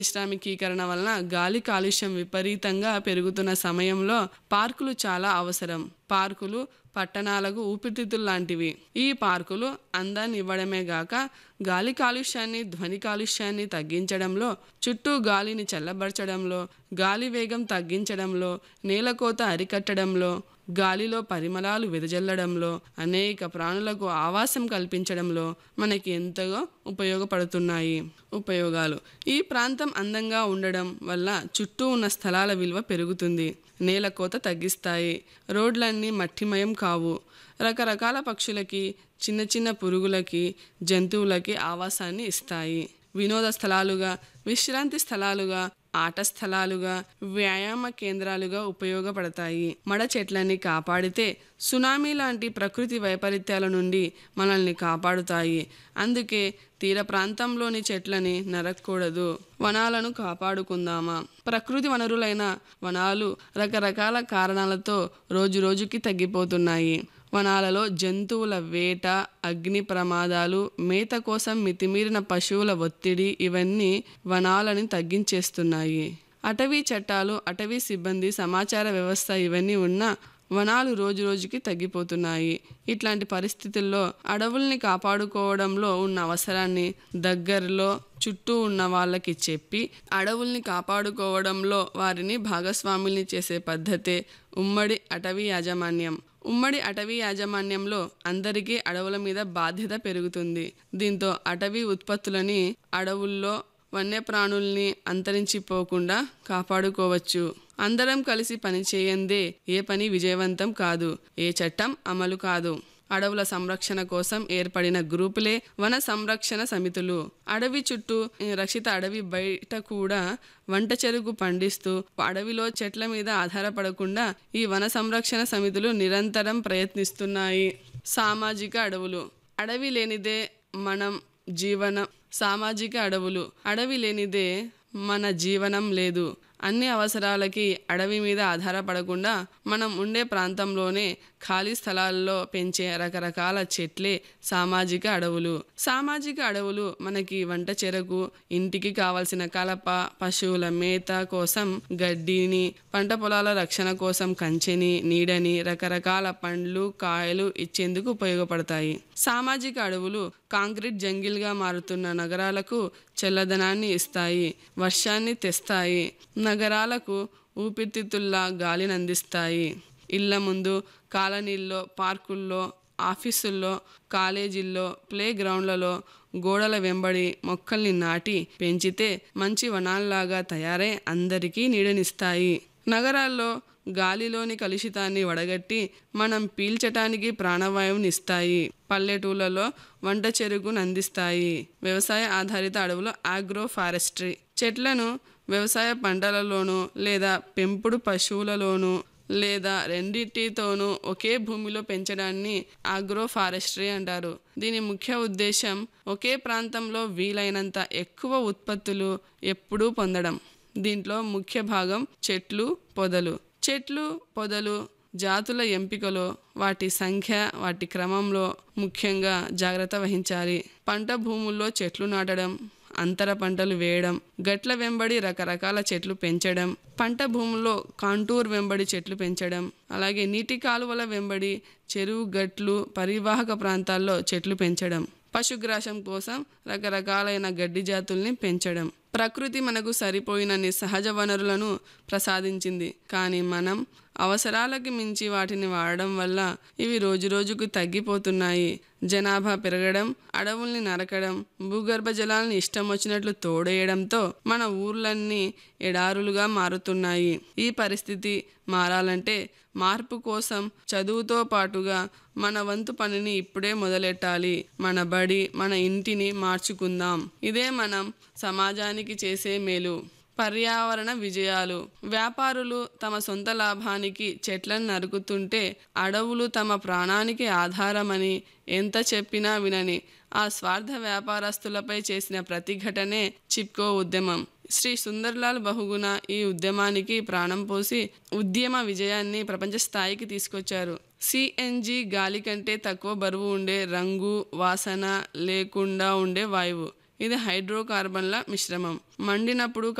పారిశ్రామికీకరణ వలన గాలి కాలుష్యం విపరీతంగా పెరుగుతున్న సమయంలో పార్కులు చాలా అవసరం పార్కులు పట్టణాలకు ఊపిరితిత్తులు లాంటివి ఈ పార్కులు అందాన్ని ఇవ్వడమే గాక గాలి కాలుష్యాన్ని ధ్వని కాలుష్యాన్ని తగ్గించడంలో చుట్టూ గాలిని చల్లబరచడంలో గాలి వేగం తగ్గించడంలో నేలకోత అరికట్టడంలో గాలిలో పరిమళాలు వెదజల్లడంలో అనేక ప్రాణులకు ఆవాసం కల్పించడంలో మనకి ఎంతగా ఉపయోగపడుతున్నాయి ఉపయోగాలు ఈ ప్రాంతం అందంగా ఉండడం వల్ల చుట్టూ ఉన్న స్థలాల విలువ పెరుగుతుంది నేల కోత తగ్గిస్తాయి రోడ్లన్నీ మట్టిమయం కావు రకరకాల పక్షులకి చిన్న చిన్న పురుగులకి జంతువులకి ఆవాసాన్ని ఇస్తాయి వినోద స్థలాలుగా విశ్రాంతి స్థలాలుగా ఆట స్థలాలుగా వ్యాయామ కేంద్రాలుగా ఉపయోగపడతాయి మడ చెట్లని కాపాడితే సునామీ లాంటి ప్రకృతి వైపరీత్యాల నుండి మనల్ని కాపాడుతాయి అందుకే తీర ప్రాంతంలోని చెట్లని నరక్కూడదు వనాలను కాపాడుకుందామా ప్రకృతి వనరులైన వనాలు రకరకాల కారణాలతో రోజు రోజుకి తగ్గిపోతున్నాయి వనాలలో జంతువుల వేట అగ్ని ప్రమాదాలు మేత కోసం మితిమీరిన పశువుల ఒత్తిడి ఇవన్నీ వనాలని తగ్గించేస్తున్నాయి అటవీ చట్టాలు అటవీ సిబ్బంది సమాచార వ్యవస్థ ఇవన్నీ ఉన్నా వనాలు రోజు రోజుకి తగ్గిపోతున్నాయి ఇట్లాంటి పరిస్థితుల్లో అడవుల్ని కాపాడుకోవడంలో ఉన్న అవసరాన్ని దగ్గరలో చుట్టూ ఉన్న వాళ్ళకి చెప్పి అడవుల్ని కాపాడుకోవడంలో వారిని భాగస్వాముల్ని చేసే పద్ధతే ఉమ్మడి అటవీ యాజమాన్యం ఉమ్మడి అటవీ యాజమాన్యంలో అందరికీ అడవుల మీద బాధ్యత పెరుగుతుంది దీంతో అటవీ ఉత్పత్తులని అడవుల్లో వన్యప్రాణుల్ని అంతరించిపోకుండా కాపాడుకోవచ్చు అందరం కలిసి పనిచేయందే ఏ పని విజయవంతం కాదు ఏ చట్టం అమలు కాదు అడవుల సంరక్షణ కోసం ఏర్పడిన గ్రూపులే వన సంరక్షణ సమితులు అడవి చుట్టూ ఈ రక్షిత అడవి బయట కూడా వంట చెరుకు పండిస్తూ అడవిలో చెట్ల మీద ఆధారపడకుండా ఈ వన సంరక్షణ సమితులు నిరంతరం ప్రయత్నిస్తున్నాయి సామాజిక అడవులు అడవి లేనిదే మనం జీవనం సామాజిక అడవులు అడవి లేనిదే మన జీవనం లేదు అన్ని అవసరాలకి అడవి మీద ఆధారపడకుండా మనం ఉండే ప్రాంతంలోనే ఖాళీ స్థలాల్లో పెంచే రకరకాల చెట్లే సామాజిక అడవులు సామాజిక అడవులు మనకి వంట చెరకు ఇంటికి కావలసిన కలప పశువుల మేత కోసం గడ్డిని పంట పొలాల రక్షణ కోసం కంచెని నీడని రకరకాల పండ్లు కాయలు ఇచ్చేందుకు ఉపయోగపడతాయి సామాజిక అడవులు కాంక్రీట్ జంగిల్గా మారుతున్న నగరాలకు చల్లదనాన్ని ఇస్తాయి వర్షాన్ని తెస్తాయి నగరాలకు ఊపిరితిత్తుల్లా గాలిని అందిస్తాయి ఇళ్ల ముందు కాలనీల్లో పార్కుల్లో ఆఫీసుల్లో కాలేజీల్లో ప్లే గ్రౌండ్లలో గోడల వెంబడి మొక్కల్ని నాటి పెంచితే మంచి వనాల్లాగా తయారై అందరికీ నీడనిస్తాయి నగరాల్లో గాలిలోని కలుషితాన్ని వడగట్టి మనం పీల్చటానికి ప్రాణవాయువుని ఇస్తాయి పల్లెటూళ్ళలో వంట చెరుకును అందిస్తాయి వ్యవసాయ ఆధారిత అడవులు ఆగ్రో ఫారెస్ట్రీ చెట్లను వ్యవసాయ పంటలలోనూ లేదా పెంపుడు పశువులలోనూ లేదా రెండింటితోనూ ఒకే భూమిలో పెంచడాన్ని ఆగ్రో ఫారెస్ట్రీ అంటారు దీని ముఖ్య ఉద్దేశం ఒకే ప్రాంతంలో వీలైనంత ఎక్కువ ఉత్పత్తులు ఎప్పుడూ పొందడం దీంట్లో ముఖ్య భాగం చెట్లు పొదలు చెట్లు పొదలు జాతుల ఎంపికలో వాటి సంఖ్య వాటి క్రమంలో ముఖ్యంగా జాగ్రత్త వహించాలి పంట భూముల్లో చెట్లు నాటడం అంతర పంటలు వేయడం గట్ల వెంబడి రకరకాల చెట్లు పెంచడం పంట భూముల్లో కాంటూర్ వెంబడి చెట్లు పెంచడం అలాగే నీటి కాలువల వెంబడి చెరువు గట్లు పరివాహక ప్రాంతాల్లో చెట్లు పెంచడం పశుగ్రాసం కోసం రకరకాలైన గడ్డి జాతుల్ని పెంచడం ప్రకృతి మనకు సరిపోయినన్ని సహజ వనరులను ప్రసాదించింది కానీ మనం అవసరాలకి మించి వాటిని వాడడం వల్ల ఇవి రోజురోజుకు తగ్గిపోతున్నాయి జనాభా పెరగడం అడవుల్ని నరకడం భూగర్భ జలాలను ఇష్టం వచ్చినట్లు తోడేయడంతో మన ఊర్లన్నీ ఎడారులుగా మారుతున్నాయి ఈ పరిస్థితి మారాలంటే మార్పు కోసం చదువుతో పాటుగా మన వంతు పనిని ఇప్పుడే మొదలెట్టాలి మన బడి మన ఇంటిని మార్చుకుందాం ఇదే మనం సమాజానికి చేసే మేలు పర్యావరణ విజయాలు వ్యాపారులు తమ సొంత లాభానికి చెట్లను నరుకుతుంటే అడవులు తమ ప్రాణానికి ఆధారమని ఎంత చెప్పినా వినని ఆ స్వార్థ వ్యాపారస్తులపై చేసిన ప్రతిఘటనే చిప్కో ఉద్యమం శ్రీ సుందర్లాల్ బహుగుణ ఈ ఉద్యమానికి ప్రాణం పోసి ఉద్యమ విజయాన్ని ప్రపంచ స్థాయికి తీసుకొచ్చారు సిఎన్జి గాలి కంటే తక్కువ బరువు ఉండే రంగు వాసన లేకుండా ఉండే వాయువు ఇది హైడ్రోకార్బన్ల మిశ్రమం మండినప్పుడు